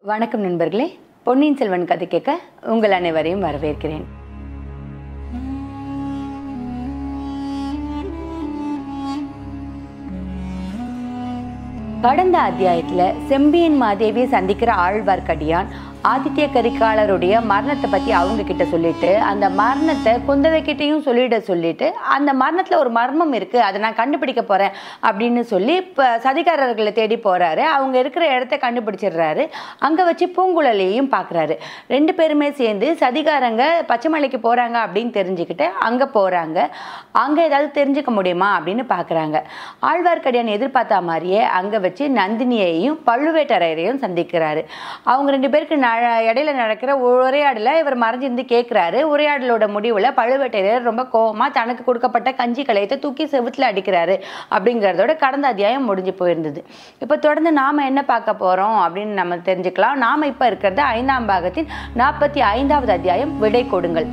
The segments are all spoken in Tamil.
வணக்கம் நண்பர்களே பொன்னியின் செல்வன் கதை கேட்க உங்கள் அனைவரையும் வரவேற்கிறேன் கடந்த அத்தியாயத்துல செம்பியன் மாதேவியை சந்திக்கிற ஆழ்வார்க்கடியான் ஆதித்ய கரிகாலருடைய மரணத்தை பத்தி அவங்க கிட்ட சொல்லிட்டு அந்த மரணத்தை குந்தவை கிட்டையும் சொல்லிட சொல்லிட்டு அந்த மரணத்துல ஒரு மர்மம் இருக்கு அதை நான் கண்டுபிடிக்க போறேன் அப்படின்னு சொல்லி இப்ப சதிகாரர்களை தேடி போறாரு அவங்க இருக்கிற இடத்த கண்டுபிடிச்சிடுறாரு அங்க வச்சு பூங்குழலியையும் பார்க்கறாரு ரெண்டு பேருமே சேர்ந்து சதிகாரங்க பச்சைமலைக்கு போறாங்க அப்படின்னு தெரிஞ்சுக்கிட்டு அங்க போறாங்க அங்க ஏதாவது தெரிஞ்சுக்க முடியுமா அப்படின்னு பார்க்கறாங்க ஆழ்வார்க்கடியான் எதிர்பார்த்த மாதிரியே அங்க வச்சு நந்தினியையும் பழுவேட்டரையரையும் சந்திக்கிறாரு அவங்க ரெண்டு பேருக்கு ந இடையில நடக்கிற உரையாடல இவர் மறைஞ்சிருந்து கேட்கிறாரு உரையாடலோட முடிவுல பழுவேட்டரையர் ரொம்ப கோவமா தனக்கு கொடுக்கப்பட்ட கஞ்சி கலையத்தை தூக்கி செவுத்துல அடிக்கிறாரு அப்படிங்கிறதோட கடந்த அத்தியாயம் முடிஞ்சு போயிருந்தது இப்போ தொடர்ந்து நாம என்ன பார்க்க போறோம் அப்படின்னு நம்ம தெரிஞ்சுக்கலாம் நாம இப்ப இருக்கிறது ஐந்தாம் பாகத்தின் நாற்பத்தி ஐந்தாவது அத்தியாயம் விடை கொடுங்கள்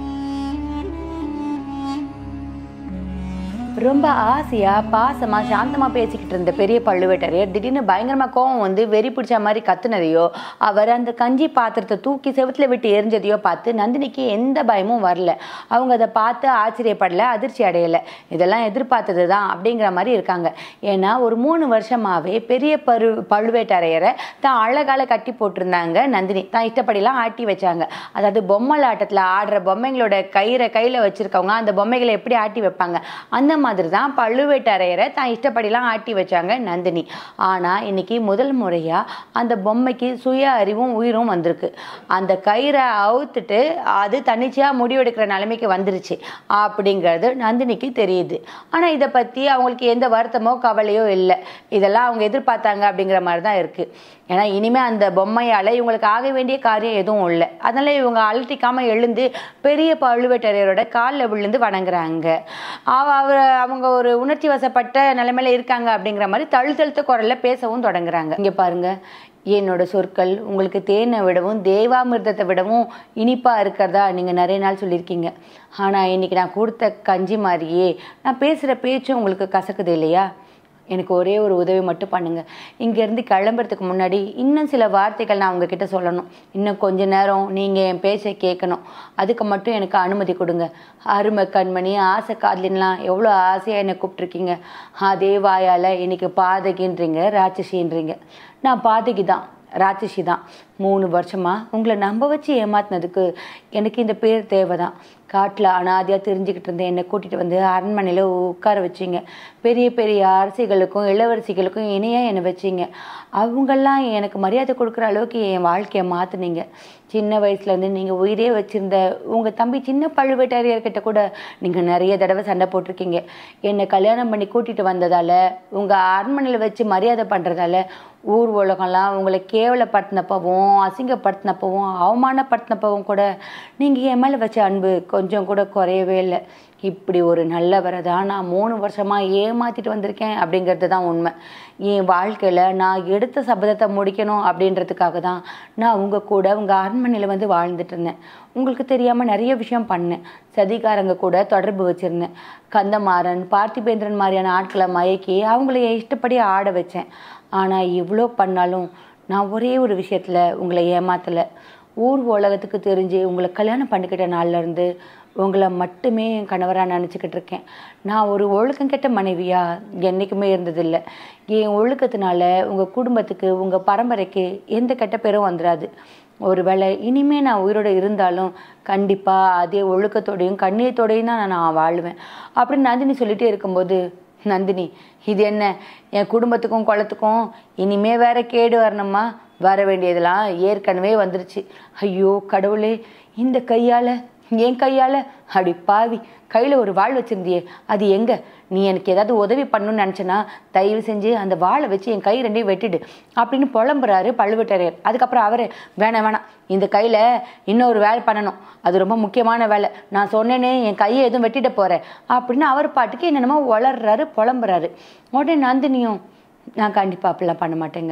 ரொம்ப ஆசையா பாசமா சாந்தமா பேசிக்கிட்டு இருந்த பெரிய பழுவேட்டரையர் திடீர்னு பயங்கரமா கோவம் வந்து வெறி பிடிச்ச மாதிரி கத்துனதையோ அவர் அந்த கஞ்சி பாத்திரத்தை தூக்கி செவுத்துல விட்டு எரிஞ்சதையோ பார்த்து நந்தினிக்கு எந்த பயமும் வரல அவங்க அதை பார்த்து ஆச்சரியப்படல அதிர்ச்சி அடையல இதெல்லாம் எதிர்பார்த்தது தான் அப்படிங்கிற மாதிரி இருக்காங்க ஏன்னா ஒரு மூணு வருஷமாவே பெரிய பரு பழுவேட்டரையரை தான் அழகால கட்டி போட்டிருந்தாங்க நந்தினி தான் இஷ்டப்படிலாம் ஆட்டி வச்சாங்க அதாவது பொம்மலாட்டத்துல ஆடுற பொம்மைங்களோட கயிறை கையில வச்சிருக்கவங்க அந்த பொம்மைகளை எப்படி ஆட்டி வைப்பாங்க அந்த மாதிரி தான் பழுவேட்டரையரை தான் இஷ்டப்படிலாம் ஆட்டி வச்சாங்க நந்தினி ஆனால் இன்னைக்கு முதல் முறையாக அந்த பொம்மைக்கு சுய அறிவும் உயிரும் வந்திருக்கு அந்த கயிறை அவுத்துட்டு அது தன்னிச்சையாக முடிவெடுக்கிற நிலைமைக்கு வந்துருச்சு அப்படிங்கிறது நந்தினிக்கு தெரியுது ஆனால் இதை பற்றி அவங்களுக்கு எந்த வருத்தமோ கவலையோ இல்லை இதெல்லாம் அவங்க எதிர்பார்த்தாங்க அப்படிங்கிற மாதிரி தான் இருக்குது ஏன்னா இனிமேல் அந்த பொம்மையால் இவங்களுக்கு ஆக வேண்டிய காரியம் எதுவும் இல்லை அதனால இவங்க அலட்டிக்காம எழுந்து பெரிய பழுவேட்டரையரோட காலில் விழுந்து வணங்குறாங்க அவ- அவர் அவங்க ஒரு உணர்ச்சி வசப்பட்ட நிலைமையில இருக்காங்க அப்படிங்கிற மாதிரி தழுத்தழுத்த குரல்ல பேசவும் தொடங்குறாங்க இங்க பாருங்க என்னோட சொற்கள் உங்களுக்கு தேனை விடவும் தேவாமிர்தத்தை விடவும் இனிப்பா இருக்கிறதா நீங்க நிறைய நாள் சொல்லியிருக்கீங்க ஆனா இன்னைக்கு நான் கொடுத்த கஞ்சி மாதிரியே நான் பேசுற பேச்சும் உங்களுக்கு கசக்குது இல்லையா எனக்கு ஒரே ஒரு உதவி மட்டும் பண்ணுங்க இங்கேருந்து கிளம்புறதுக்கு முன்னாடி இன்னும் சில வார்த்தைகள் நான் உங்ககிட்ட சொல்லணும் இன்னும் கொஞ்ச நேரம் நீங்கள் என் பேச்சை கேட்கணும் அதுக்கு மட்டும் எனக்கு அனுமதி கொடுங்க அருமை கண்மணி ஆசை காதலின்லாம் எவ்வளோ ஆசையாக என்னை கூப்பிட்ருக்கீங்க அதே வாயால் இன்னைக்கு பாதகின்றீங்க ராட்சசின்றீங்க நான் பாதகி தான் ராட்சசி தான் மூணு வருஷமா உங்களை நம்ப வச்சு ஏமாத்தினதுக்கு எனக்கு இந்த பேர் தேவைதான் காட்டில் அனாதையாக தெரிஞ்சுக்கிட்டு இருந்தேன் என்னை கூட்டிகிட்டு வந்து அரண்மனையில் உட்கார வச்சிங்க பெரிய பெரிய அரசிகளுக்கும் இளவரசிகளுக்கும் இணையாக என்னை வச்சிங்க அவங்கெல்லாம் எனக்கு மரியாதை கொடுக்குற அளவுக்கு என் வாழ்க்கையை மாற்றுனீங்க சின்ன வயசுலேருந்து நீங்கள் உயிரே வச்சுருந்த உங்கள் தம்பி சின்ன பழுவேட்டரையர்கிட்ட கூட நீங்கள் நிறைய தடவை சண்டை போட்டிருக்கீங்க என்னை கல்யாணம் பண்ணி கூட்டிகிட்டு வந்ததால் உங்கள் அரண்மனையில் வச்சு மரியாதை பண்ணுறதால ஊர் உலகம்லாம் உங்களை கேவலப்படுத்தினப்பவும் அசிங்கப்படுத்தினப்பவும் அவமானப்படுத்தினப்பவும் கூட நீங்கள் என் மேலே வச்ச அன்பு கொஞ்சம் கூட குறையவே இல்லை இப்படி ஒரு நல்லவரை தான் நான் மூணு வருஷமாக ஏமாத்திட்டு வந்திருக்கேன் அப்படிங்கிறது தான் உண்மை என் வாழ்க்கையில் நான் எடுத்த சபதத்தை முடிக்கணும் அப்படின்றதுக்காக தான் நான் உங்கள் கூட உங்கள் அரண்மனையில் வந்து வாழ்ந்துட்டு இருந்தேன் உங்களுக்கு தெரியாமல் நிறைய விஷயம் பண்ணேன் சதிகாரங்க கூட தொடர்பு வச்சுருந்தேன் கந்தமாறன் பார்த்திபேந்திரன் மாதிரியான ஆட்களை மயக்கி அவங்கள என் இஷ்டப்படி ஆட வச்சேன் ஆனால் இவ்வளோ பண்ணாலும் நான் ஒரே ஒரு விஷயத்தில் உங்களை ஏமாத்தலை ஊர் உலகத்துக்கு தெரிஞ்சு உங்களை கல்யாணம் பண்ணிக்கிட்ட நாள்ல இருந்து உங்களை மட்டுமே என் கணவராக நினச்சிக்கிட்டு இருக்கேன் நான் ஒரு ஒழுக்கம் கெட்ட மனைவியா என்றைக்குமே இருந்ததில்லை என் ஒழுக்கத்தினால உங்கள் குடும்பத்துக்கு உங்கள் பரம்பரைக்கு எந்த கெட்ட பேரும் வந்துடாது ஒருவேளை இனிமே நான் உயிரோடு இருந்தாலும் கண்டிப்பாக அதே ஒழுக்கத்தோடையும் கண்ணியத்தோடையும் தான் நான் வாழுவேன் அப்படின்னு நந்தினி சொல்லிட்டே இருக்கும்போது நந்தினி இது என்ன என் குடும்பத்துக்கும் குளத்துக்கும் இனிமே வேற கேடு வரணுமா வர வேண்டியதெல்லாம் ஏற்கனவே வந்துருச்சு ஐயோ கடவுளே இந்த கையால் என் கையால் அப்படி பாவி கையில் ஒரு வாள் வச்சிருந்தியே அது எங்க நீ எனக்கு ஏதாவது உதவி பண்ணணும்னு நினச்சேன்னா தயவு செஞ்சு அந்த வாளை வச்சு என் கை ரெண்டையும் வெட்டிடு அப்படின்னு புலம்புறாரு பழுவேட்டரையர் அதுக்கப்புறம் அவரு வேணாம் வேணாம் இந்த கையில் இன்னொரு வேலை பண்ணணும் அது ரொம்ப முக்கியமான வேலை நான் சொன்னேனே என் கையை எதுவும் வெட்டிட போகிறேன் அப்படின்னு அவர் பாட்டுக்கு என்னென்னமோ வளர்றாரு புலம்புறாரு உடனே நந்தினியும் நான் கண்டிப்பாக அப்படிலாம் பண்ண மாட்டேங்க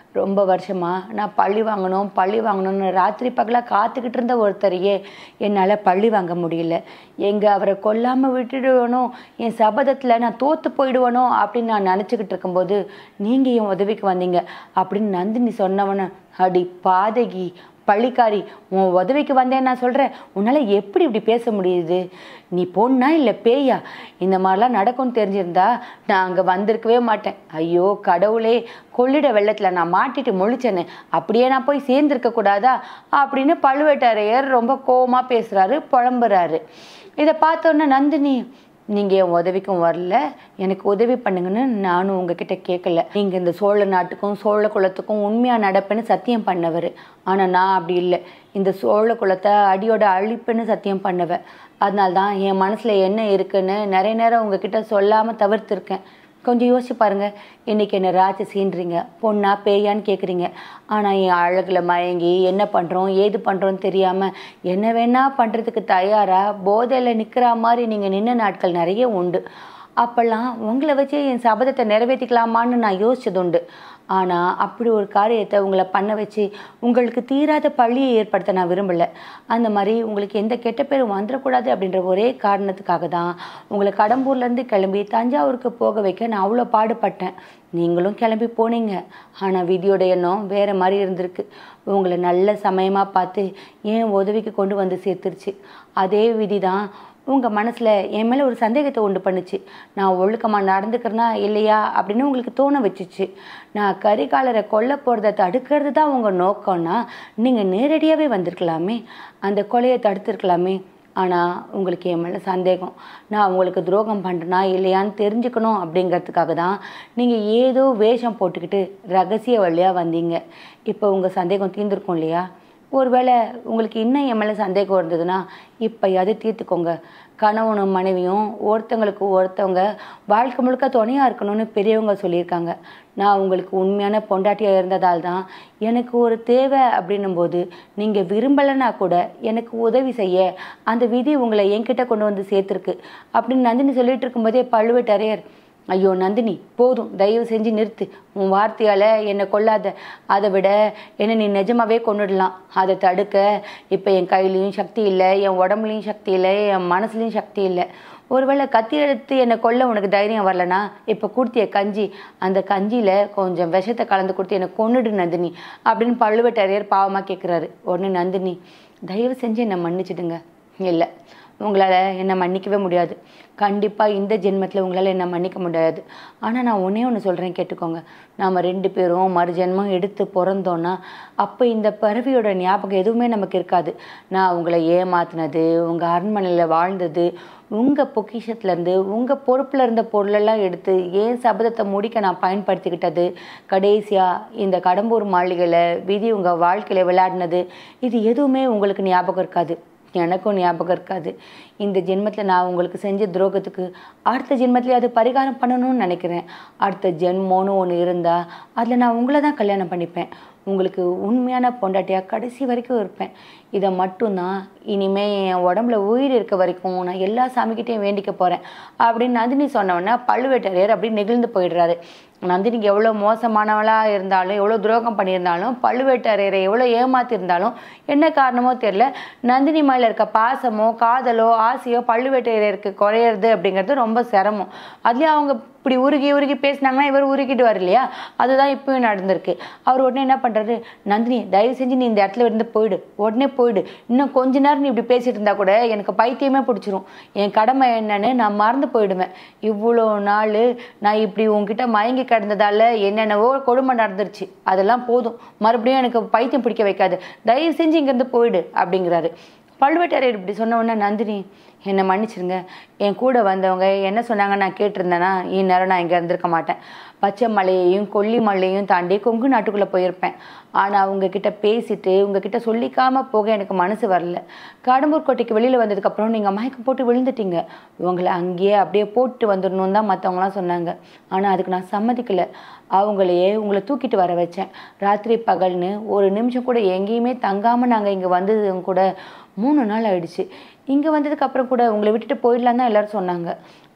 ரொம்ப வருஷமா நான் பழி வாங்கணும் பழி வாங்கணும்னு ராத்திரி பகலாக காத்துக்கிட்டு இருந்த ஒருத்தரையே என்னால் பழி வாங்க முடியல எங்கே அவரை கொல்லாமல் விட்டுடுவனோ என் சபதத்தில் நான் தோற்று போயிடுவனோ அப்படின்னு நான் நினச்சிக்கிட்டு இருக்கும்போது நீங்கள் என் உதவிக்கு வந்தீங்க அப்படின்னு நந்தினி சொன்னவன அடி பாதகி பள்ளிக்காரி உன் உதவிக்கு வந்தேன் நான் சொல்கிறேன் உன்னால் எப்படி இப்படி பேச முடியுது நீ பொண்ணா இல்லை பேயா இந்த மாதிரிலாம் நடக்கும்னு தெரிஞ்சிருந்தா நான் அங்கே வந்திருக்கவே மாட்டேன் ஐயோ கடவுளே கொள்ளிட வெள்ளத்தில் நான் மாட்டிட்டு முழிச்சேனே அப்படியே நான் போய் சேர்ந்துருக்க கூடாதா அப்படின்னு பழுவேட்டரையர் ரொம்ப கோவமாக பேசுகிறாரு புலம்புறாரு இதை பார்த்தோன்னே நந்தினி நீங்கள் என் உதவிக்கும் வரல எனக்கு உதவி பண்ணுங்கன்னு நானும் உங்ககிட்ட கேட்கல நீங்கள் இந்த சோழ நாட்டுக்கும் சோழ குலத்துக்கும் உண்மையாக நடப்பேன்னு சத்தியம் பண்ணவர் ஆனால் நான் அப்படி இல்லை இந்த சோழ குலத்தை அடியோட அழிப்புன்னு சத்தியம் பண்ணவன் அதனால தான் என் மனசில் என்ன இருக்குன்னு நிறைய நேரம் உங்ககிட்ட சொல்லாமல் தவிர்த்துருக்கேன் கொஞ்சம் யோசிச்சு பாருங்க இன்னைக்கு என்ன ராட்சசின்றீங்க பொண்ணா பேயான்னு கேட்குறீங்க ஆனால் என் அழகில் மயங்கி என்ன பண்ணுறோம் ஏது பண்ணுறோன்னு தெரியாமல் என்ன வேணா பண்ணுறதுக்கு தயாராக போதையில் நிற்கிற மாதிரி நீங்கள் நின்ன நாட்கள் நிறைய உண்டு அப்போல்லாம் உங்களை வச்சு என் சபதத்தை நிறைவேற்றிக்கலாமான்னு நான் யோசிச்சது உண்டு ஆனால் அப்படி ஒரு காரியத்தை உங்களை பண்ண வச்சு உங்களுக்கு தீராத பழியை ஏற்படுத்த நான் விரும்பலை அந்த மாதிரி உங்களுக்கு எந்த கெட்ட பேரும் வந்துடக்கூடாது அப்படின்ற ஒரே காரணத்துக்காக தான் உங்களை கடம்பூர்லேருந்து கிளம்பி தஞ்சாவூருக்கு போக வைக்க நான் அவ்வளோ பாடுபட்டேன் நீங்களும் கிளம்பி போனீங்க ஆனால் விதியோட எண்ணம் வேறு மாதிரி இருந்திருக்கு உங்களை நல்ல சமயமாக பார்த்து ஏன் உதவிக்கு கொண்டு வந்து சேர்த்துருச்சு அதே விதி தான் உங்கள் மனசில் என் மேலே ஒரு சந்தேகத்தை உண்டு பண்ணுச்சு நான் ஒழுக்கமாக நடந்துக்கிறேனா இல்லையா அப்படின்னு உங்களுக்கு தோண வச்சுச்சு நான் கரிகாலரை கொல்ல போகிறத தடுக்கிறது தான் உங்கள் நோக்கம்னா நீங்கள் நேரடியாகவே வந்திருக்கலாமே அந்த கொலையை தடுத்துருக்கலாமே ஆனால் உங்களுக்கு என் மேலே சந்தேகம் நான் உங்களுக்கு துரோகம் பண்ணுறேனா இல்லையான்னு தெரிஞ்சுக்கணும் அப்படிங்கிறதுக்காக தான் நீங்கள் ஏதோ வேஷம் போட்டுக்கிட்டு ரகசிய வழியாக வந்தீங்க இப்போ உங்கள் சந்தேகம் தீர்ந்துருக்கும் இல்லையா ஒருவேளை உங்களுக்கு இன்னும் என் மேலே சந்தேகம் இருந்ததுன்னா இப்போயாவது தீர்த்துக்கோங்க கணவனும் மனைவியும் ஒருத்தங்களுக்கு ஒருத்தவங்க வாழ்க்கை முழுக்க துணையாக இருக்கணும்னு பெரியவங்க சொல்லியிருக்காங்க நான் உங்களுக்கு உண்மையான பொண்டாட்டியாக இருந்ததால் தான் எனக்கு ஒரு தேவை அப்படின்னும் போது நீங்கள் விரும்பலைன்னா கூட எனக்கு உதவி செய்ய அந்த விதி உங்களை என்கிட்ட கொண்டு வந்து சேர்த்துருக்கு அப்படின்னு நந்தினி சொல்லிட்டு இருக்கும்போதே பழுவேட்டரையர் ஐயோ நந்தினி போதும் தயவு செஞ்சு நிறுத்து உன் வார்த்தையால் என்னை கொல்லாத அதை விட என்னை நீ நிஜமாவே கொண்டுடலாம் அதை தடுக்க இப்போ என் கையிலையும் சக்தி இல்லை என் உடம்புலையும் சக்தி இல்லை என் மனசுலையும் சக்தி இல்லை ஒருவேளை கத்தி எடுத்து என்னை கொல்ல உனக்கு தைரியம் வரலனா இப்போ கொடுத்திய கஞ்சி அந்த கஞ்சியில் கொஞ்சம் விஷத்தை கலந்து கொடுத்து என்னை கொன்னுடு நந்தினி அப்படின்னு பழுவேட்டரையர் பாவமாக கேட்குறாரு உடனே நந்தினி தயவு செஞ்சு என்னை மன்னிச்சிடுங்க இல்லை உங்களால் என்னை மன்னிக்கவே முடியாது கண்டிப்பாக இந்த ஜென்மத்தில் உங்களால் என்னை மன்னிக்க முடியாது ஆனால் நான் ஒன்றே ஒன்று சொல்கிறேன் கேட்டுக்கோங்க நாம் ரெண்டு பேரும் மறுஜென்மம் எடுத்து பிறந்தோன்னா அப்போ இந்த பறவையோட ஞாபகம் எதுவுமே நமக்கு இருக்காது நான் உங்களை ஏமாத்தினது உங்கள் அரண்மனையில் வாழ்ந்தது உங்கள் பொக்கிஷத்துலேருந்து உங்கள் பொறுப்பில் இருந்த பொருளெல்லாம் எடுத்து ஏன் சபதத்தை முடிக்க நான் பயன்படுத்திக்கிட்டது கடைசியாக இந்த கடம்பூர் மாளிகையில் விதி உங்கள் வாழ்க்கையில் விளையாடினது இது எதுவுமே உங்களுக்கு ஞாபகம் இருக்காது எனக்கும் ஞாபகம் இருக்காது இந்த ஜென்மத்தில் நான் உங்களுக்கு செஞ்ச துரோகத்துக்கு அடுத்த ஜென்மத்திலே அது பரிகாரம் பண்ணணும்னு நினைக்கிறேன் அடுத்த ஜென்மோன்னு ஒன்று இருந்தால் அதில் நான் உங்களை தான் கல்யாணம் பண்ணிப்பேன் உங்களுக்கு உண்மையான பொண்டாட்டியாக கடைசி வரைக்கும் இருப்பேன் இதை மட்டும்தான் இனிமே என் உடம்புல உயிர் இருக்க வரைக்கும் நான் எல்லா சாமிக்கிட்டையும் வேண்டிக்க போகிறேன் அப்படின்னு நந்தினி சொன்னவொன்னே பழுவேட்டரையர் அப்படி நெகிழ்ந்து போயிடுறாரு நந்தினிக்கு எவ்வளோ மோசமானவளாக இருந்தாலும் எவ்வளோ துரோகம் பண்ணியிருந்தாலும் பழுவேட்டரையரை எவ்வளோ ஏமாத்திருந்தாலும் என்ன காரணமோ தெரில நந்தினி மேலே இருக்க பாசமோ காதலோ ஆசையோ பழுவேட்டரையருக்கு குறையிறது அப்படிங்கிறது ரொம்ப சிரமம் அதுலேயும் அவங்க இப்படி உருகி உருகி பேசினாங்கன்னா இவர் உருகிடுவார் இல்லையா அதுதான் இப்பயும் நடந்திருக்கு அவர் உடனே என்ன பண்ணுறாரு நந்தினி தயவு செஞ்சு நீ இந்த இடத்துல இருந்து போயிடு உடனே போயிடு இன்னும் கொஞ்ச நேரம் நீ இப்படி பேசிட்டு இருந்தா கூட எனக்கு பைத்தியமே பிடிச்சிரும் என் கடமை என்னன்னு நான் மறந்து போயிடுவேன் இவ்வளோ நாள் நான் இப்படி உங்ககிட்ட மயங்கி கிடந்ததால என்னென்னவோ கொடுமை நடந்துருச்சு அதெல்லாம் போதும் மறுபடியும் எனக்கு பைத்தியம் பிடிக்க வைக்காது தயவு செஞ்சு இங்கேருந்து போயிடு அப்படிங்கிறாரு பழுவேட்டரையர் இப்படி சொன்ன உடனே நந்தினி என்னை மன்னிச்சிருங்க என் கூட வந்தவங்க என்ன சொன்னாங்க நான் கேட்டிருந்தேன்னா இந்நேரம் நான் இங்கே இருந்திருக்க மாட்டேன் பச்சை மலையையும் கொல்லி மலையையும் தாண்டி கொங்கு நாட்டுக்குள்ளே போயிருப்பேன் ஆனால் உங்ககிட்ட பேசிட்டு உங்ககிட்ட சொல்லிக்காம போக எனக்கு மனசு வரல கடம்பூர் கோட்டைக்கு வெளியில் வந்ததுக்கப்புறம் நீங்கள் மயக்கம் போட்டு விழுந்துட்டீங்க உங்களை அங்கேயே அப்படியே போட்டு வந்துடணும் தான் மற்றவங்களாம் சொன்னாங்க ஆனால் அதுக்கு நான் சம்மதிக்கலை அவங்களையே உங்களை தூக்கிட்டு வர வச்சேன் ராத்திரி பகல்னு ஒரு நிமிஷம் கூட எங்கேயுமே தங்காமல் நாங்கள் இங்கே வந்தது கூட மூணு நாள் ஆயிடுச்சு இங்கே வந்ததுக்கு அப்புறம் கூட உங்களை விட்டுட்டு போயிடலாம் தான் எல்லாரும் சொன்னாங்க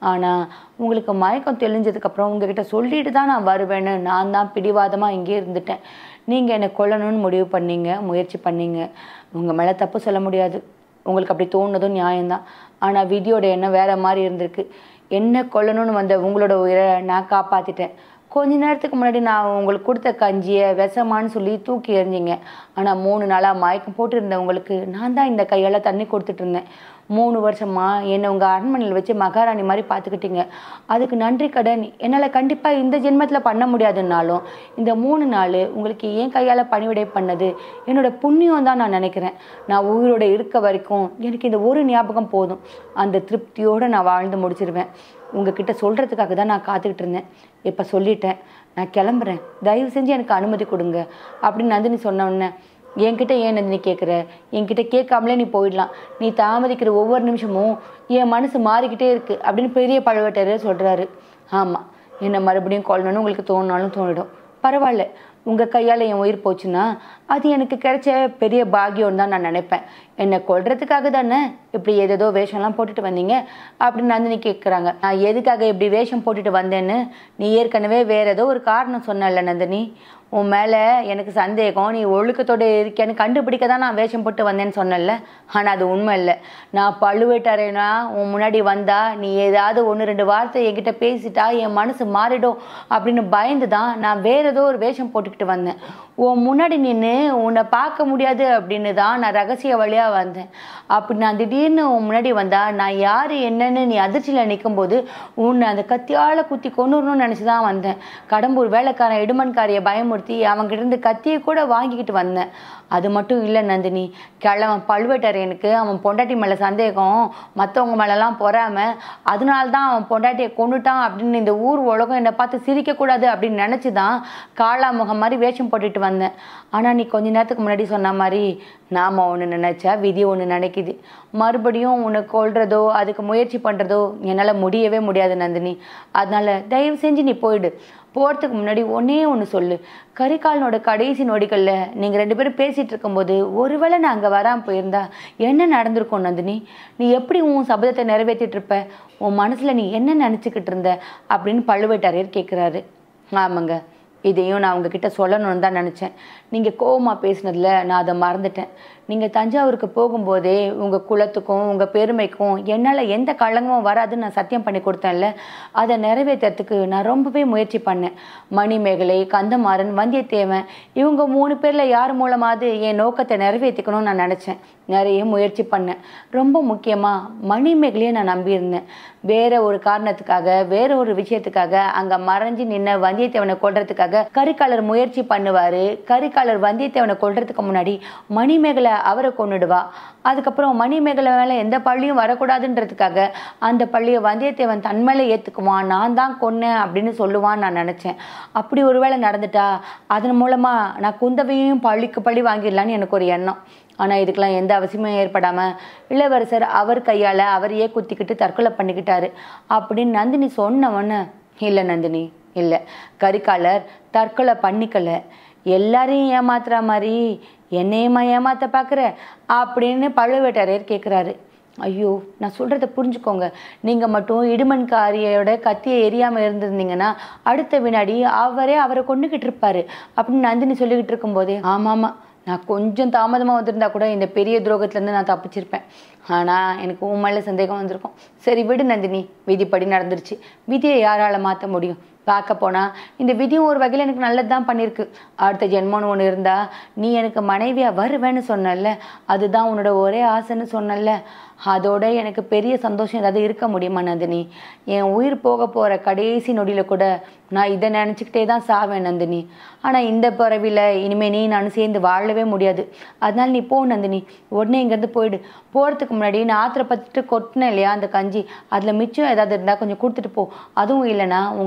ஆனால் உங்களுக்கு மயக்கம் தெளிஞ்சதுக்கப்புறம் உங்ககிட்ட சொல்லிட்டு தான் நான் வருவேன்னு நான் தான் பிடிவாதமாக இங்கே இருந்துட்டேன் நீங்கள் என்னை கொல்லணும்னு முடிவு பண்ணீங்க முயற்சி பண்ணீங்க உங்கள் மேலே தப்பு சொல்ல முடியாது உங்களுக்கு அப்படி தோணுனதும் நியாயம்தான் ஆனால் விதியோட எண்ணம் வேற மாதிரி இருந்திருக்கு என்ன கொல்லணும்னு வந்த உங்களோட உயிரை நான் காப்பாற்றிட்டேன் கொஞ்ச நேரத்துக்கு முன்னாடி நான் உங்களுக்கு கொடுத்த கஞ்சியை விஷமான்னு சொல்லி தூக்கி எறிஞ்சிங்க ஆனால் மூணு நாளாக மயக்கம் போட்டு உங்களுக்கு நான் தான் இந்த கையால் தண்ணி கொடுத்துட்டு இருந்தேன் மூணு வருஷமா என்னை உங்கள் அரண்மனையில் வச்சு மகாராணி மாதிரி பார்த்துக்கிட்டீங்க அதுக்கு நன்றி கடன் என்னால் கண்டிப்பாக இந்த ஜென்மத்தில் பண்ண முடியாதுன்னாலும் இந்த மூணு நாள் உங்களுக்கு ஏன் கையால் பணிவிடை பண்ணது என்னோட புண்ணியம் தான் நான் நினைக்கிறேன் நான் உயிரோட இருக்க வரைக்கும் எனக்கு இந்த ஒரு ஞாபகம் போதும் அந்த திருப்தியோடு நான் வாழ்ந்து முடிச்சிருவேன் உங்ககிட்ட சொல்கிறதுக்காக தான் நான் காத்துக்கிட்டு இருந்தேன் இப்போ சொல்லிட்டேன் நான் கிளம்புறேன் தயவு செஞ்சு எனக்கு அனுமதி கொடுங்க அப்படின்னு நந்தினி சொன்ன உடனே என்கிட்ட ஏன் நந்தினி கேட்குற என்கிட்ட கேட்காமலே நீ போயிடலாம் நீ தாமதிக்கிற ஒவ்வொரு நிமிஷமும் என் மனசு மாறிக்கிட்டே இருக்கு அப்படின்னு பெரிய பழுவேட்டரையர் சொல்கிறாரு ஆமாம் என்னை மறுபடியும் கொல்லணும்னு உங்களுக்கு தோணினாலும் தோணிடும் பரவாயில்ல உங்கள் கையால் என் உயிர் போச்சுன்னா அது எனக்கு கிடைச்ச பெரிய பாக்கியம் தான் நான் நினைப்பேன் என்னை கொல்றதுக்காக தானே இப்படி ஏதேதோ வேஷம்லாம் போட்டுட்டு வந்தீங்க அப்படின்னு நந்தினி கேட்குறாங்க நான் எதுக்காக இப்படி வேஷம் போட்டுட்டு வந்தேன்னு நீ ஏற்கனவே வேற ஏதோ ஒரு காரணம் சொன்னல நந்தினி உன் மேலே எனக்கு சந்தேகம் நீ ஒழுக்கத்தோடு இருக்கேன்னு கண்டுபிடிக்க தான் நான் வேஷம் போட்டு வந்தேன்னு சொன்னேன்ல ஆனால் அது உண்மை இல்லை நான் பழுவேட்டரைனா உன் முன்னாடி வந்தா நீ ஏதாவது ஒன்று ரெண்டு வார்த்தை என்கிட்ட பேசிட்டா என் மனசு மாறிடும் அப்படின்னு பயந்து தான் நான் வேற ஏதோ ஒரு வேஷம் போட்டுக்கிட்டு வந்தேன் உன் முன்னாடி நின்று உன்னை பார்க்க முடியாது அப்படின்னு தான் நான் ரகசிய வழியாக வந்தேன் அப்படி நான் திடீர்னு உன் முன்னாடி வந்தா நான் யார் என்னன்னு நீ அதிர்ச்சியில் நிற்கும்போது உன்னை அந்த கத்தியால் குத்தி கொண்டுடணும்னு நினச்சி தான் வந்தேன் கடம்பூர் வேலைக்காரன் இடுமன்காரியை பயமுறுத்தி அவன்கிட்ட இருந்து கத்தியை கூட வாங்கிக்கிட்டு வந்தேன் அது மட்டும் இல்லை நந்தினி கிழவன் பழுவேட்டரையனுக்கு அவன் பொண்டாட்டி மேலே சந்தேகம் மற்றவங்க மேலெல்லாம் பொறாம அதனால தான் அவன் பொண்டாட்டியை கொண்டுட்டான் அப்படின்னு இந்த ஊர் உலகம் என்னை பார்த்து சிரிக்கக்கூடாது அப்படின்னு நினச்சி தான் காளாமுகம் மாதிரி வேஷம் போட்டுட்டு வந்தேன் ஆனால் நீ கொஞ்ச நேரத்துக்கு முன்னாடி சொன்ன மாதிரி நாம் ஒன்று நினச்சா விதி ஒன்று நினைக்குது மறுபடியும் உன்னை கொள்றதோ அதுக்கு முயற்சி பண்ணுறதோ என்னால் முடியவே முடியாது நந்தினி அதனால தயவு செஞ்சு நீ போயிடு போகிறதுக்கு முன்னாடி ஒன்னே ஒன்று சொல்லு கரிகாலனோட கடைசி நொடிகளில் நீங்கள் ரெண்டு பேரும் பேசிகிட்டு இருக்கும்போது ஒருவேளை நான் அங்கே வராமல் போயிருந்தா என்ன நடந்திருக்கும் நந்தினி நீ எப்படி உன் சபதத்தை நிறைவேற்றிட்டு இருப்ப உன் மனசில் நீ என்ன நினச்சிக்கிட்டு இருந்த அப்படின்னு பழுவேட்டரையர் கேட்குறாரு ஆமாங்க இதையும் நான் உங்ககிட்ட சொல்லணும்னு தான் நினச்சேன் நீங்கள் கோவமாக பேசினதில் நான் அதை மறந்துட்டேன் நீங்கள் தஞ்சாவூருக்கு போகும்போதே உங்கள் குலத்துக்கும் உங்கள் பெருமைக்கும் என்னால் எந்த களங்கமும் வராதுன்னு நான் சத்தியம் பண்ணி கொடுத்தேன்ல அதை நிறைவேற்றுறதுக்கு நான் ரொம்பவே முயற்சி பண்ணேன் மணிமேகலை கந்தமாறன் வந்தியத்தேவன் இவங்க மூணு பேரில் யார் மூலமாவது என் நோக்கத்தை நிறைவேற்றிக்கணும்னு நான் நினச்சேன் நிறைய முயற்சி பண்ணேன் ரொம்ப முக்கியமாக மணிமேகலையை நான் நம்பியிருந்தேன் வேற ஒரு காரணத்துக்காக வேற ஒரு விஷயத்துக்காக அங்கே மறைஞ்சு நின்ன வந்தியத்தேவனை கொல்றதுக்காக கரிகாலர் முயற்சி பண்ணுவார் கரிகாலர் வந்தியத்தேவனை கொல்றதுக்கு முன்னாடி மணிமேகலை அவரை கொன்னுடுவா அதுக்கப்புறம் மணிமேகலை மேலே எந்த பள்ளியும் வரக்கூடாதுன்றதுக்காக அந்த பள்ளியை வந்தியத்தேவன் தன் மேலே ஏற்றுக்குவான் நான் தான் கொன்னேன் அப்படின்னு சொல்லுவான்னு நான் நினச்சேன் அப்படி ஒருவேளை நடந்துட்டா அதன் மூலமாக நான் குந்தவையும் பள்ளிக்கு பள்ளி வாங்கிடலான்னு எனக்கு ஒரு எண்ணம் ஆனால் இதுக்கெல்லாம் எந்த அவசியமும் ஏற்படாமல் இளவரசர் அவர் கையால் அவரையே குத்திக்கிட்டு தற்கொலை பண்ணிக்கிட்டாரு அப்படின்னு நந்தினி சொன்னவொன்னே இல்லை நந்தினி இல்லை கரிகாலர் தற்கொலை பண்ணிக்கல எல்லாரையும் ஏமாத்துற மாதிரி என்னையுமா ஏமாத்த பார்க்குற அப்படின்னு பழுவேட்டரையர் கேட்குறாரு ஐயோ நான் சொல்கிறத புரிஞ்சுக்கோங்க நீங்கள் மட்டும் இடுமன்காரியோட கத்தியை எரியாமல் இருந்திருந்தீங்கன்னா அடுத்த வினாடி அவரே அவரை கொண்டுக்கிட்டு இருப்பாரு அப்படின்னு நந்தினி சொல்லிக்கிட்டு இருக்கும்போதே ஆமாம் ஆமாம் நான் கொஞ்சம் தாமதமாக வந்திருந்தா கூட இந்த பெரிய துரோகத்துலேருந்து நான் தப்பிச்சிருப்பேன் ஆனால் எனக்கு உன் மேலே சந்தேகம் வந்திருக்கும் சரி விடு நந்தினி விதிப்படி நடந்துருச்சு விதியை யாரால் மாற்ற முடியும் பார்க்க போனால் இந்த விதியும் ஒரு வகையில் எனக்கு நல்லது தான் பண்ணியிருக்கு அடுத்த ஜென்மம்னு ஒன்று இருந்தால் நீ எனக்கு மனைவியாக வருவேன்னு சொன்னல அதுதான் உன்னோட ஒரே ஆசைன்னு சொன்னல அதோட எனக்கு பெரிய சந்தோஷம் ஏதாவது இருக்க முடியுமா நந்தினி என் உயிர் போக போகிற கடைசி நொடியில் கூட நான் இதை நினச்சிக்கிட்டே தான் சாவேன் நந்தினி ஆனால் இந்த பிறவியில் இனிமேல் நீ நான் சேர்ந்து வாழவே முடியாது அதனால நீ போ நந்தினி உடனே இங்கேருந்து போயிடு போகிறதுக்கு முன்னாடி நான் ஆத்திரப்பட்டுட்டு கொட்டினேன் இல்லையா அந்த கஞ்சி அதில் மிச்சம் ஏதாவது இருந்தால் கொஞ்சம் கொடுத்துட்டு போ அதுவும் இல்லைனா உன் கையால்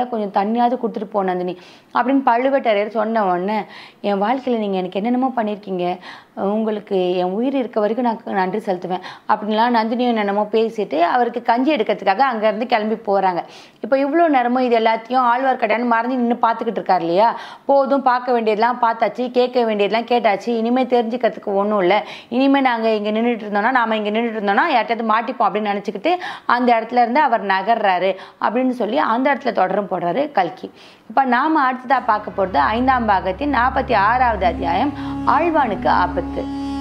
கொஞ்சம் தண்ணியாவது கொடுத்துட்டு போ நந்தினி அப்படின்னு பழுவேட்டரையர் சொன்ன உடனே என் வாழ்க்கையில் நீங்கள் எனக்கு என்னென்னமோ பண்ணியிருக்கீங்க உங்களுக்கு என் உயிர் இருக்க வரைக்கும் நான் நன்றி செலுத்துவேன் அப்படின்லாம் நந்தினியும் என்னென்னமோ பேசிட்டு அவருக்கு கஞ்சி எடுக்கிறதுக்காக அங்கேருந்து கிளம்பி போகிறாங்க இப்போ இவ்வளோ நேரமும் இது எல்லாத்தையும் ஆழ்வார்க்கடியான் மறைஞ்சு நின்று பார்த்துக்கிட்டு இருக்கார் இல்லையா போதும் பார்க்க வேண்டியதெல்லாம் பார்த்தாச்சு கேட்க வேண்டியதெல்லாம் கேட்டாச்சு இனிமேல் தெரிஞ்சுக்கிறதுக்கு ஒன்றும் இல்லை இனிமேல் நாங்கள் இங்கே நின்றுட்டு இருந்தோம்னா நாம இங்கே நின்றுட்டு இருந்தோம்னா யார்கிட்டயாவது மாட்டிப்போம் அப்படின்னு நினச்சிக்கிட்டு அந்த இடத்துல இருந்து அவர் நகர்றாரு அப்படின்னு சொல்லி அந்த இடத்துல தொடரும் போடுறாரு கல்கி இப்போ நாம் அடுத்ததாக பார்க்க போகிறது ஐந்தாம் பாகத்தின் நாற்பத்தி ஆறாவது அத்தியாயம் ஆழ்வானுக்கு ஆபத்து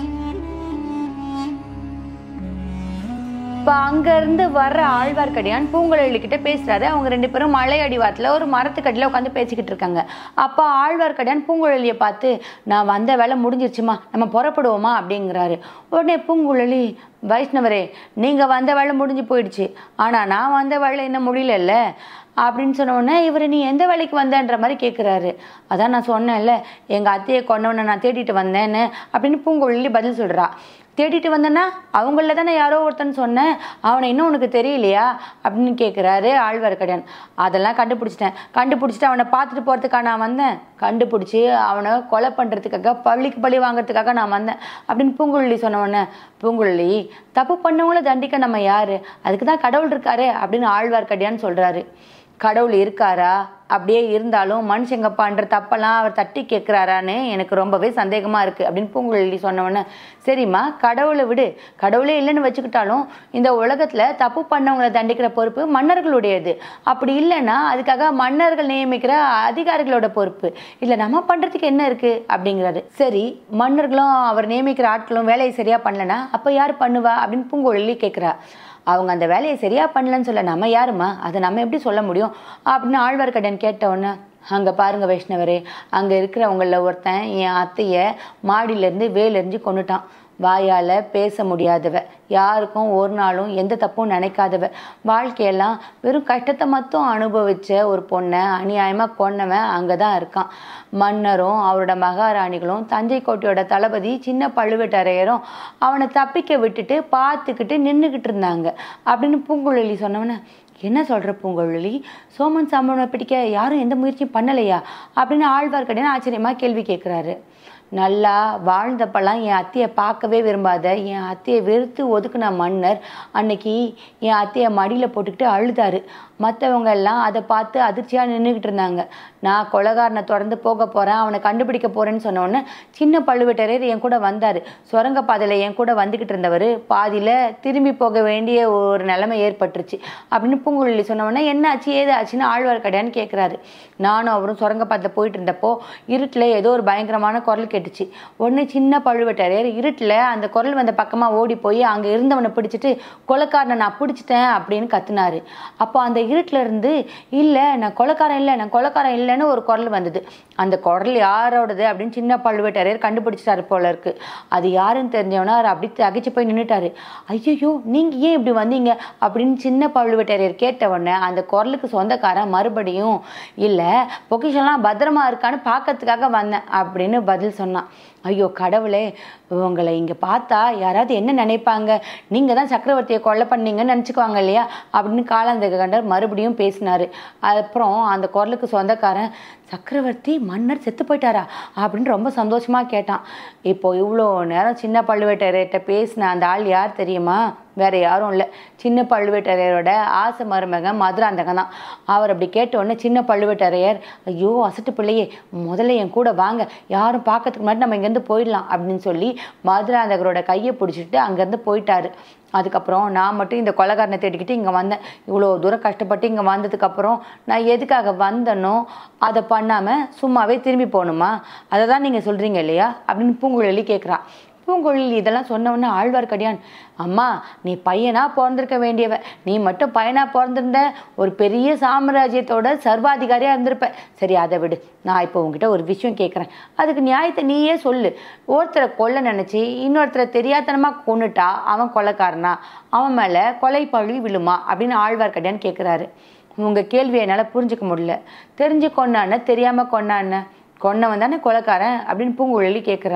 இப்போ அங்கேருந்து வர்ற ஆழ்வார்க்கடியான் பூங்குழலி கிட்ட பேசுறாரு அவங்க ரெண்டு பேரும் மலை அடிவாரத்தில் ஒரு மரத்துக்கடியில் உட்காந்து பேசிக்கிட்டு இருக்காங்க அப்போ ஆழ்வார்க்கடியான் பூங்குழலியை பார்த்து நான் வந்த வேலை முடிஞ்சிருச்சுமா நம்ம புறப்படுவோமா அப்படிங்கிறாரு உடனே பூங்குழலி வைஷ்ணவரே நீங்கள் வந்த வேலை முடிஞ்சு போயிடுச்சு ஆனால் நான் வந்த வேலை இன்னும் முடியலல்ல அப்படின்னு சொன்ன உடனே இவர் நீ எந்த வேலைக்கு வந்தன்ற மாதிரி கேட்குறாரு அதான் நான் சொன்னேன்ல எங்கள் அத்தையை கொண்டவனை நான் தேடிட்டு வந்தேன்னு அப்படின்னு பூங்குழலி பதில் சொல்கிறா தேடிட்டு வந்தேன்னா அவங்கள தானே யாரோ ஒருத்தன் சொன்னேன் அவனை இன்னும் உனக்கு தெரியலையா அப்படின்னு கேட்குறாரு ஆழ்வார்க்கடியான் அதெல்லாம் கண்டுபிடிச்சிட்டேன் கண்டுபிடிச்சிட்டு அவனை பார்த்துட்டு போகிறதுக்காக நான் வந்தேன் கண்டுபிடிச்சி அவனை கொலை பண்ணுறதுக்காக பள்ளிக்கு பழி வாங்குறதுக்காக நான் வந்தேன் அப்படின்னு பூங்குழலி சொன்ன உடனே பூங்குழலி தப்பு பண்ணவங்கள தண்டிக்க நம்ம யாரு அதுக்கு தான் கடவுள் இருக்காரு அப்படின்னு ஆழ்வார்க்கடியான்னு சொல்கிறாரு கடவுள் இருக்காரா அப்படியே இருந்தாலும் மனுஷங்க பண்ணுற தப்பெல்லாம் அவர் தட்டி கேட்குறாரான்னு எனக்கு ரொம்பவே சந்தேகமாக இருக்குது அப்படின்னு பூங்குழலி சொன்னவொன்னே சரிம்மா கடவுளை விடு கடவுளே இல்லைன்னு வச்சுக்கிட்டாலும் இந்த உலகத்தில் தப்பு பண்ணவங்களை தண்டிக்கிற பொறுப்பு மன்னர்களுடையது அப்படி இல்லைன்னா அதுக்காக மன்னர்கள் நியமிக்கிற அதிகாரிகளோட பொறுப்பு இல்லை நம்ம பண்ணுறதுக்கு என்ன இருக்குது அப்படிங்கிறாரு சரி மன்னர்களும் அவர் நியமிக்கிற ஆட்களும் வேலையை சரியாக பண்ணலனா அப்போ யார் பண்ணுவா அப்படின்னு பூங்குழலி கேட்குறா அவங்க அந்த வேலையை சரியாக பண்ணலன்னு சொல்ல நம்ம யாருமா அதை நம்ம எப்படி சொல்ல முடியும் அப்படின்னு ஆழ்வார்க்கடியான் கேட்ட உடனே அங்கே பாருங்க வைஷ்ணவரே அங்கே இருக்கிறவங்களில் ஒருத்தன் என் அத்தையை மாடியிலேருந்து வேலெறிஞ்சு கொண்டுட்டான் வாயால் பேச முடியாதவ யாருக்கும் ஒரு நாளும் எந்த தப்பும் நினைக்காதவ வாழ்க்கையெல்லாம் வெறும் கஷ்டத்தை மட்டும் அனுபவிச்ச ஒரு பொண்ணை அநியாயமாக கொன்னவன் அங்கே தான் இருக்கான் மன்னரும் அவரோட மகாராணிகளும் தஞ்சை கோட்டையோட தளபதி சின்ன பழுவேட்டரையரும் அவனை தப்பிக்க விட்டுட்டு பார்த்துக்கிட்டு நின்றுக்கிட்டு இருந்தாங்க அப்படின்னு பூங்குழலி சொன்னவன என்ன சொல்கிற பூங்குழலி சோமன் சாம்பவனை பிடிக்க யாரும் எந்த முயற்சியும் பண்ணலையா அப்படின்னு ஆழ்வார்க்கடியான் ஆச்சரியமாக கேள்வி கேட்குறாரு நல்லா வாழ்ந்தப்பெல்லாம் என் அத்தையை பார்க்கவே விரும்பாத என் அத்தையை வெறுத்து ஒதுக்குன மன்னர் அன்னைக்கு என் அத்தையை மடியில் போட்டுக்கிட்டு அழுதாரு மற்றவங்க எல்லாம் அதை பார்த்து அதிர்ச்சியாக நின்றுக்கிட்டு இருந்தாங்க நான் கொலகாரனை தொடர்ந்து போக போகிறேன் அவனை கண்டுபிடிக்க போகிறேன்னு சொன்னோன்னே சின்ன பழுவேட்டரையர் என் கூட வந்தார் சுரங்க பாதையில் என் கூட வந்துக்கிட்டு இருந்தவர் பாதியில் திரும்பி போக வேண்டிய ஒரு நிலைமை ஏற்பட்டுருச்சு அப்படின்னு பூங்குழலி சொன்னவொடனே என்ன ஆச்சு ஏது ஆச்சுன்னு ஆழ்வார்க்கடியான்னு கேட்குறாரு நானும் அவரும் சுரங்க பாதையில் போயிட்டு இருந்தப்போ இருட்டில் ஏதோ ஒரு பயங்கரமான குரல் கேட்டுச்சு உடனே சின்ன பழுவேட்டரையர் இருட்டில் அந்த குரல் வந்த பக்கமாக ஓடி போய் அங்கே இருந்தவனை பிடிச்சிட்டு கொலைக்காரனை நான் பிடிச்சிட்டேன் அப்படின்னு கத்துனாரு அப்போ அந்த இருட்டில் இருந்து இல்லை நான் கொலைக்காரன் இல்லை நான் கொலைக்காரன் இல்லைன்னு ஒரு குரல் வந்தது அந்த குரல் யாரோடது அப்படின்னு சின்ன பழுவேட்டரையர் கண்டுபிடிச்சிட்டாரு போல இருக்கு அது யாருன்னு தெரிஞ்சவனா அவர் அப்படி தகைச்சு போய் நின்றுட்டாரு ஐயோ நீங்கள் ஏன் இப்படி வந்தீங்க அப்படின்னு சின்ன பழுவேட்டரையர் கேட்ட உடனே அந்த குரலுக்கு சொந்தக்காரன் மறுபடியும் இல்லை பொக்கிஷன்லாம் பத்திரமா இருக்கான்னு பார்க்கறதுக்காக வந்தேன் அப்படின்னு பதில் சொன்னான் ஐயோ கடவுளே உங்களை இங்கே பார்த்தா யாராவது என்ன நினைப்பாங்க நீங்கள் தான் சக்கரவர்த்தியை கொலை பண்ணீங்கன்னு நினச்சிக்குவாங்க இல்லையா அப்படின்னு காலாந்தக கண்டர் மறுபடியும் பேசினார் அப்புறம் அந்த குரலுக்கு சொந்தக்காரன் சக்கரவர்த்தி மன்னர் செத்து போயிட்டாரா அப்படின்னு ரொம்ப சந்தோஷமாக கேட்டான் இப்போ இவ்வளோ நேரம் சின்ன பழுவேட்டரையர்கிட்ட பேசின அந்த ஆள் யார் தெரியுமா வேற யாரும் இல்லை சின்ன பழுவேட்டரையரோட ஆசை மருமகன் மதுராந்தகன் தான் அவர் அப்படி கேட்ட உடனே சின்ன பழுவேட்டரையர் ஐயோ அசட்டு பிள்ளையே முதல்ல என் கூட வாங்க யாரும் பார்க்கறதுக்கு முன்னாடி நம்ம இங்கேருந்து போயிடலாம் அப்படின்னு சொல்லி மதுராந்தகரோட கையை பிடிச்சிட்டு அங்கேருந்து போயிட்டாரு அதுக்கப்புறம் நான் மட்டும் இந்த கொலைகாரனை தேடிக்கிட்டு இங்கே வந்தேன் இவ்வளோ தூரம் கஷ்டப்பட்டு இங்கே வந்ததுக்கப்புறம் நான் எதுக்காக வந்தனோ அதை பண்ணாமல் சும்மாவே திரும்பி போகணுமா அதை தான் நீங்கள் சொல்கிறீங்க இல்லையா அப்படின்னு பூங்குழலி கேட்குறா பூங்குழலி இதெல்லாம் சொன்ன உடனே ஆழ்வார்க்கடியான் அம்மா நீ பையனா பிறந்திருக்க வேண்டியவ நீ மட்டும் பையனா பிறந்திருந்த ஒரு பெரிய சாம்ராஜ்யத்தோட சர்வாதிகாரியா இருந்திருப்ப சரி அதை விடு நான் இப்போ உங்ககிட்ட ஒரு விஷயம் கேட்குறேன் அதுக்கு நியாயத்தை நீயே சொல்லு ஒருத்தரை கொல்ல நினச்சி இன்னொருத்தரை தெரியாதனமா கொன்னுட்டா அவன் கொலைக்காரனா அவன் மேலே கொலை பழி விழுமா அப்படின்னு ஆழ்வார்க்கடியான் கேட்குறாரு உங்கள் கேள்வியை என்னால் புரிஞ்சுக்க முடியல தெரிஞ்சு கொண்டான தெரியாமல் கொண்டான கொன்னவன் தானே கொலைக்காரன் அப்படின்னு பூங்குழலி கேட்குறா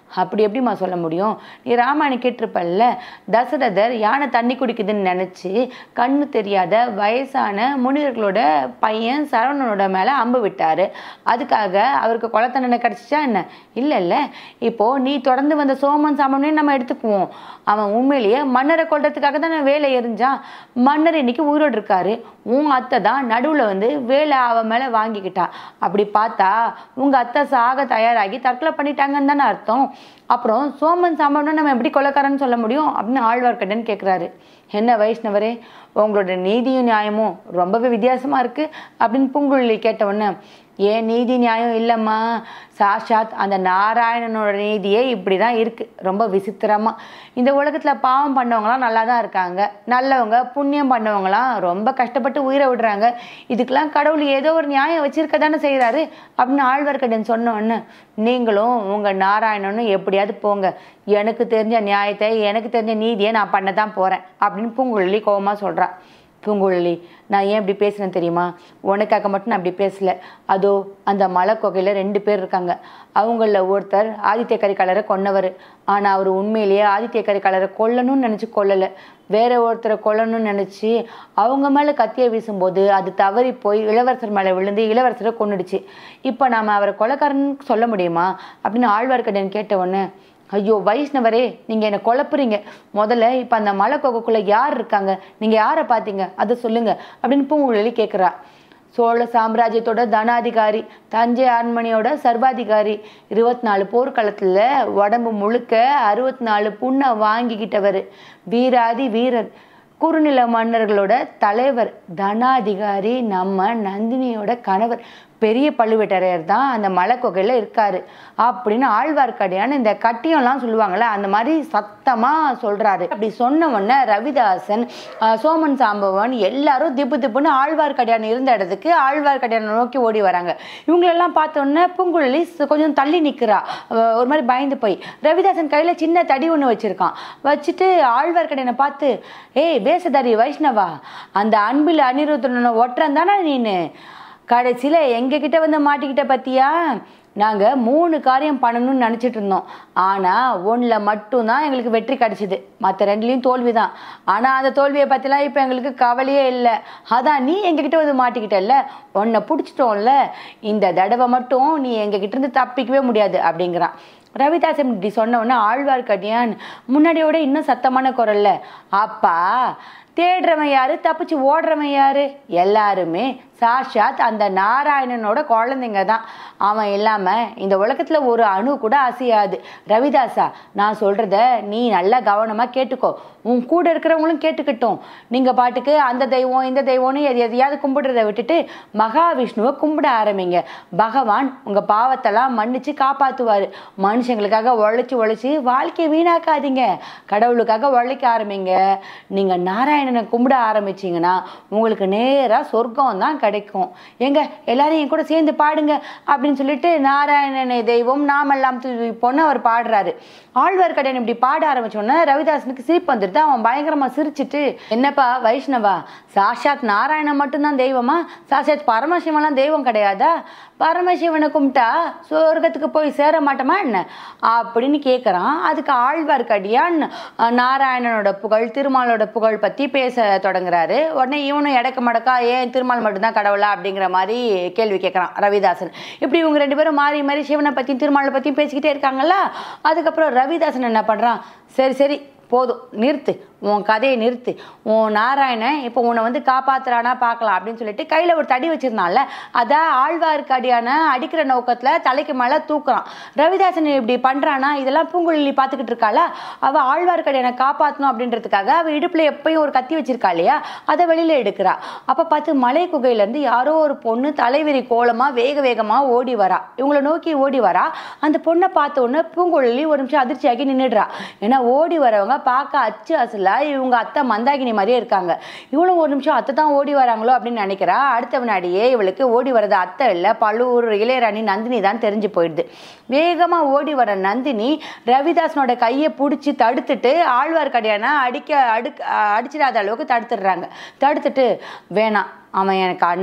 அப்படி எப்படிம்மா சொல்ல முடியும் நீ ராமாயணம் கேட்டிருப்பல்ல தசரதர் யானை தண்ணி குடிக்குதுன்னு நினச்சி கண்ணு தெரியாத வயசான முனிவர்களோட பையன் சரவணனோட மேலே அம்பு விட்டார் அதுக்காக அவருக்கு கொலை தண்டனை கிடச்சிச்சா என்ன இல்லை இல்லை இப்போது நீ தொடர்ந்து வந்த சோமன் சாமனே நம்ம எடுத்துக்குவோம் அவன் உண்மையிலேயே மன்னரை கொல்றதுக்காக தான் வேலை எரிஞ்சான் மன்னர் இன்னைக்கு உயிரோடு இருக்காரு உன் அத்தை தான் நடுவில் வந்து வேலை அவன் மேலே வாங்கிக்கிட்டா அப்படி பார்த்தா உங்கள் அத்தை சாக தயாராகி தற்கொலை பண்ணிட்டாங்கன்னு தானே அர்த்தம் அப்புறம் சோமன் சாம்பவனை நம்ம எப்படி கொலைக்காரன்னு சொல்ல முடியும் அப்படின்னு ஆழ்வார்க்கடன் கேட்குறாரு என்ன வைஷ்ணவரே உங்களோட நீதியும் நியாயமும் ரொம்பவே வித்தியாசமாக இருக்குது அப்படின்னு பூங்குழலி கேட்ட உடனே ஏன் நீதி நியாயம் இல்லைம்மா சாஷாத் அந்த நாராயணனோட நீதியே இப்படி தான் இருக்குது ரொம்ப விசித்திரமாக இந்த உலகத்தில் பாவம் பண்ணவங்களாம் நல்லா தான் இருக்காங்க நல்லவங்க புண்ணியம் பண்ணவங்களாம் ரொம்ப கஷ்டப்பட்டு உயிரை விடுறாங்க இதுக்கெல்லாம் கடவுள் ஏதோ ஒரு நியாயம் வச்சிருக்க தானே செய்கிறாரு அப்படின்னு ஆழ்வார்க்கடன் சொன்ன உடனே நீங்களும் உங்கள் நாராயணனும் எப்படியாவது போங்க எனக்கு தெரிஞ்ச நியாயத்தை எனக்கு தெரிஞ்ச நீதியை நான் பண்ண தான் போகிறேன் அப்படின்னு பூங்குழலி கோபமாக சொல்கிறா பூங்குழலி நான் ஏன் இப்படி பேசுனேன் தெரியுமா உனக்காக மட்டும் நான் அப்படி பேசல அதோ அந்த மலை குகையில் ரெண்டு பேர் இருக்காங்க அவங்களில் ஒருத்தர் ஆதித்ய கரிகாலரை கொன்னவர் ஆனால் அவர் உண்மையிலேயே ஆதித்ய கரிகாலரை கொல்லணும்னு நினச்சி கொல்லலை வேற ஒருத்தரை கொல்லணும்னு நினச்சி அவங்க மேலே கத்தியை வீசும்போது அது தவறி போய் இளவரசர் மேலே விழுந்து இளவரசரை கொன்னுடுச்சு இப்போ நாம் அவரை கொலைக்காரன்னு சொல்ல முடியுமா அப்படின்னு ஆழ்வார்க்கடியான் கேட்ட உடனே ஐயோ வைஷ்ணவரே நீங்கள் என்னை குழப்புறீங்க முதல்ல இப்போ அந்த மலை கொகைக்குள்ளே யார் இருக்காங்க நீங்கள் யாரை பார்த்தீங்க அதை சொல்லுங்க அப்படின்னு பூங்குழலி கேட்குறா சோழ சாம்ராஜ்யத்தோட தனாதிகாரி தஞ்சை அரண்மனையோட சர்வாதிகாரி இருபத்தி நாலு போர்க்களத்தில் உடம்பு முழுக்க அறுபத்தி நாலு புண்ணை வாங்கிக்கிட்டவர் வீராதி வீரர் குறுநில மன்னர்களோட தலைவர் தனாதிகாரி நம்ம நந்தினியோட கணவர் பெரிய பழுவேட்டரையர் தான் அந்த மலைக்கொகையில் இருக்காரு அப்படின்னு ஆழ்வார்க்கடியான் இந்த கட்டியம்லாம் சொல்லுவாங்கள்ல அந்த மாதிரி சத்தமாக சொல்கிறாரு அப்படி சொன்ன உடனே ரவிதாசன் ஆஹ், சோமன் சாம்பவன் எல்லாரும் திப்பு திப்புன்னு ஆழ்வார்க்கடியான் இருந்த இடத்துக்கு ஆழ்வார்க்கடியானை நோக்கி ஓடி வராங்க இவங்களெல்லாம் பார்த்த உடனே பூங்குழலி ச- கொஞ்சம் தள்ளி நிற்கிறா ஒரு மாதிரி பயந்து போய் ரவிதாசன் கையில் சின்ன தடி ஒன்று வச்சிருக்கான் வச்சுட்டு ஆழ்வார்க்கடியானை பார்த்து ஏய் வேஷதாரி வைஷ்ணவா அந்த அன்பில் அனிருத்தனோட ஒற்றன் தானே நீனு கடைசியில் எங்ககிட்ட வந்து மாட்டிக்கிட்ட பத்தியா நாங்கள் மூணு காரியம் பண்ணணும்னு நினச்சிட்டு இருந்தோம் ஆனால் ஒன்றில் மட்டும்தான் எங்களுக்கு வெற்றி கிடைச்சிது மற்ற ரெண்டுலேயும் தோல்வி தான் ஆனால் அந்த தோல்வியை பற்றிலாம் இப்போ எங்களுக்கு கவலையே இல்லை அதான் நீ எங்ககிட்ட வந்து மாட்டிக்கிட்டல்ல உன்னை பிடிச்சிட்டோம்ல இந்த தடவை மட்டும் நீ எங்ககிட்ட இருந்து தப்பிக்கவே முடியாது அப்படிங்கிறான் ரவிதாசன் இப்படி சொன்ன உடனே ஆழ்வார்க்கடியான் முன்னாடியோட இன்னும் சத்தமான குரல்ல அப்பா தேடுறவன் யாரு தப்பிச்சு ஓடுறவன் யாரு எல்லாருமே சாஷாத் அந்த நாராயணனோட குழந்தைங்க தான் அவன் இல்லாம இந்த உலகத்துல ஒரு அணு கூட அசையாது ரவிதாசா நான் சொல்றத நீ நல்லா கவனமா கேட்டுக்கோ உன் கூட இருக்கிறவங்களும் கேட்டுக்கிட்டோம் நீங்க பாட்டுக்கு அந்த தெய்வம் இந்த தெய்வம்னு எது எதையாவது கும்பிடுறத விட்டுட்டு மகாவிஷ்ணுவை கும்பிட ஆரம்பிங்க பகவான் உங்க பாவத்தெல்லாம் மன்னிச்சு காப்பாத்துவாரு மனுஷங்களுக்காக உழைச்சி உழைச்சி வாழ்க்கையை வீணாக்காதீங்க கடவுளுக்காக உழைக்க ஆரம்பிங்க நீங்க நாராயணனை கும்பிட ஆரம்பிச்சீங்கன்னா உங்களுக்கு நேரா சொர்க்கம் தான் கிடைக்கும் எங்க எல்லாரும் என் கூட சேர்ந்து பாடுங்க அப்படின்னு சொல்லிட்டு நாராயணனை தெய்வம் நாமெல்லாம் துதிப்போன்னு அவர் பாடுறாரு ஆழ்வார்க்கடியான் இப்படி பாட ஆரம்பிச்சோன்னே ரவிதாசனுக்கு சிரிப்பு வந்துடுது அவன் பயங்கரமா சிரிச்சிட்டு என்னப்பா வைஷ்ணவா சாஷாத் நாராயணன் மட்டும்தான் தெய்வமா சாஷாத் பரமசிவன்லாம் தெய்வம் கிடையாதா பரமசிவனை கும்பிட்டா சொர்க்கத்துக்கு போய் சேர மாட்டோமா என்ன அப்படின்னு கேட்குறான் அதுக்கு ஆழ்வார்க்கடியான் அஹ், நாராயணனோட புகழ் திருமாலோட புகழ் பற்றி பேச தொடங்குறாரு உடனே இவனும் எடக்க மடக்கா ஏன் திருமால் மட்டும்தான் கடவுளா அப்படிங்கிற மாதிரி கேள்வி கேட்குறான் ரவிதாசன் இப்படி இவங்க ரெண்டு பேரும் மாறி மாறி சிவனை பற்றியும் திருமாலை பற்றியும் பேசிக்கிட்டே இருக்காங்கல்ல அதுக்கப்புறம் ரவிதாசன் என்ன பண்ணுறான் சரி சரி போதும் நிறுத்து உன் கதையை நிறுத்து உன் நாராயணன் இப்போ உன்னை வந்து காப்பாத்துறானா பார்க்கலாம் அப்படின்னு சொல்லிட்டு கையில் ஒரு தடி வச்சிருந்தான்ல அதை ஆழ்வார்க்கடியான அடிக்கிற நோக்கத்தில் தலைக்கு மேலே தூக்குறான் ரவிதாசன் இப்படி பண்ணுறானா இதெல்லாம் பூங்குழலி பார்த்துக்கிட்டு இருக்காளா அவள் ஆழ்வார்க்கடியானை காப்பாற்றணும் அப்படின்றதுக்காக அவள் இடுப்பில் எப்பயும் ஒரு கத்தி வச்சிருக்கா இல்லையா அதை வெளியில் எடுக்கிறா அப்போ பார்த்து மலை குகையிலேருந்து யாரோ ஒரு பொண்ணு தலைவிரி கோலமாக வேக வேகமாக ஓடி வரா இவங்களை நோக்கி ஓடி வரா அந்த பொண்ணை பார்த்த உடனே பூங்குழலி ஒரு நிமிஷம் அதிர்ச்சியாகி நின்றுடுறா ஏன்னா ஓடி வரவங்க பார்க்க அச்சு அசலா இவங்க அத்தை மந்தாகினி மாதிரியே இருக்காங்க இவளும் ஒரு நிமிஷம் அத்தை தான் ஓடி வராங்களோ அப்படின்னு நினைக்கிறா அடுத்த வினாடியே இவளுக்கு ஓடி வரது அத்தை இல்லை பழுவூர் இளையராணி நந்தினி தான் தெரிஞ்சு போயிடுது வேகமாக ஓடி வர நந்தினி ரவிதாசனோட கையை பிடிச்சி தடுத்துட்டு ஆழ்வார்க்கடியான அடிக்க அடுக்க அடிச்சிடாத அளவுக்கு தடுத்துடுறாங்க தடுத்துட்டு வேணாம் அவன் எனக்கு அண்ணன்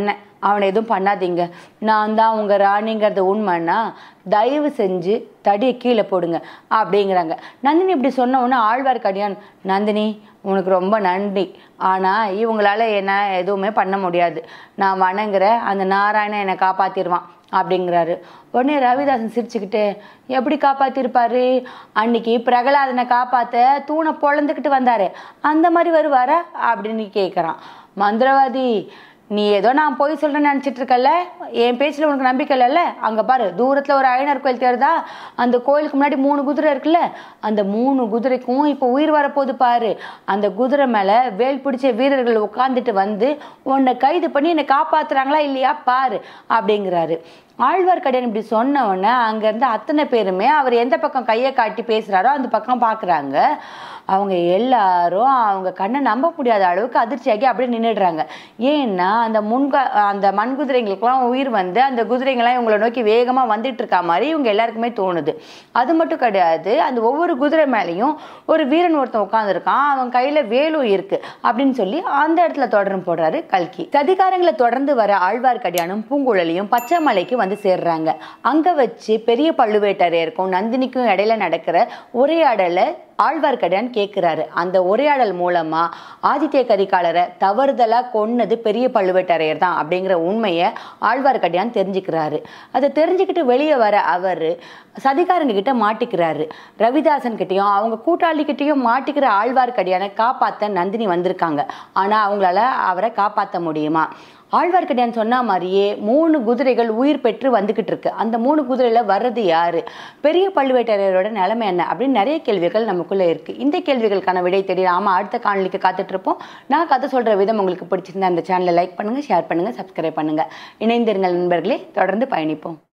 அவனை எதுவும் பண்ணாதீங்க நான் தான் உங்கள் ராணிங்கிறது உண்மைன்னா தயவு செஞ்சு தடியை கீழே போடுங்க அப்படிங்கிறாங்க நந்தினி இப்படி சொன்ன உடனே ஆழ்வார்க்கடியான் நந்தினி உனக்கு ரொம்ப நன்றி ஆனால் இவங்களால என்ன எதுவுமே பண்ண முடியாது நான் வணங்குற அந்த நாராயணன் என்னை காப்பாற்றிடுவான் அப்படிங்கிறாரு உடனே ரவிதாசன் சிரிச்சுக்கிட்டு எப்படி காப்பாத்திருப்பாரு அன்னைக்கு பிரகலாதனை காப்பாத்த தூணை பொழந்துக்கிட்டு வந்தாரு அந்த மாதிரி வருவாரா அப்படின்னு கேட்குறான் மந்திரவாதி நீ ஏதோ நான் போய் சொல்றேன்னு நினச்சிட்டு இருக்கல என் பேச்சில் உனக்கு நம்பிக்கை இல்லைல்ல அங்கே பாரு தூரத்தில் ஒரு ஐயனார் கோயில் தெரியுதா அந்த கோயிலுக்கு முன்னாடி மூணு குதிரை இருக்குல்ல அந்த மூணு குதிரைக்கும் இப்போ உயிர் வரப்போகுது பாரு அந்த குதிரை மேலே வேல் பிடிச்ச வீரர்கள் உட்காந்துட்டு வந்து உன்னை கைது பண்ணி என்னை காப்பாத்துறாங்களா இல்லையா பாரு அப்படிங்கிறாரு ஆழ்வார்க்கடியான் இப்படி சொன்ன உடனே அங்கேருந்து அத்தனை பேருமே அவர் எந்த பக்கம் கையை காட்டி பேசுகிறாரோ அந்த பக்கம் பார்க்குறாங்க அவங்க எல்லாரும் அவங்க கண்ணை நம்ப முடியாத அளவுக்கு அதிர்ச்சியாகி அப்படியே நின்றுடுறாங்க ஏன்னா அந்த முன்க அந்த மண் குதிரைங்களுக்கெல்லாம் உயிர் வந்து அந்த குதிரைங்களாம் இவங்களை நோக்கி வேகமாக வந்துட்டு இருக்கா மாதிரி இவங்க எல்லாருக்குமே தோணுது அது மட்டும் கிடையாது அந்த ஒவ்வொரு குதிரை மேலேயும் ஒரு வீரன் ஒருத்தன் உட்காந்துருக்கான் அவன் கையில் வேலும் இருக்கு அப்படின்னு சொல்லி அந்த இடத்துல தொடரும் போடுறாரு கல்கி சதிகாரங்களை தொடர்ந்து வர ஆழ்வார்க்கடியானும் பூங்குழலியும் பச்சைமலைக்கு வந்து சேர்றாங்க அங்க வச்சு பெரிய பழுவேட்டரையருக்கும் நந்தினிக்கும் இடையில நடக்கிற உரையாடலை ஆழ்வார்க்கடியான் கேட்கிறாரு அந்த உரையாடல் மூலமா ஆதித்ய கரிகாலரை தவறுதலா கொன்னது பெரிய பழுவேட்டரையர் தான் அப்படிங்கிற உண்மையை ஆழ்வார்க்கடியான் தெரிஞ்சுக்கிறாரு அதை தெரிஞ்சுக்கிட்டு வெளியே வர அவர் சதிகாரங்க கிட்ட மாட்டிக்கிறாரு ரவிதாசன் கிட்டயும் அவங்க கூட்டாளி கிட்டயும் மாட்டிக்கிற ஆழ்வார்க்கடியானை காப்பாத்த நந்தினி வந்திருக்காங்க ஆனா அவங்களால அவரை காப்பாற்ற முடியுமா ஆழ்வார்க்கடியான் சொன்ன மாதிரியே மூணு குதிரைகள் உயிர் பெற்று வந்துகிட்டு இருக்கு அந்த மூணு குதிரையில வர்றது யாரு பெரிய பழுவேட்டரையரோட நிலைமை என்ன அப்படின்னு நிறைய கேள்விகள் நமக்குள்ள இருக்கு இந்த கேள்விகளுக்கான விடை தேடி நாம அடுத்த காணொலிக்கு காத்துட்டு இருப்போம் நான் கதை சொல்ற விதம் உங்களுக்கு பிடிச்சிருந்தா அந்த சேனலை லைக் பண்ணுங்க ஷேர் பண்ணுங்க சப்ஸ்கிரைப் பண்ணுங்க இணைந்திருங்கள் நண்பர்களே தொடர்ந்து பயணிப்போம்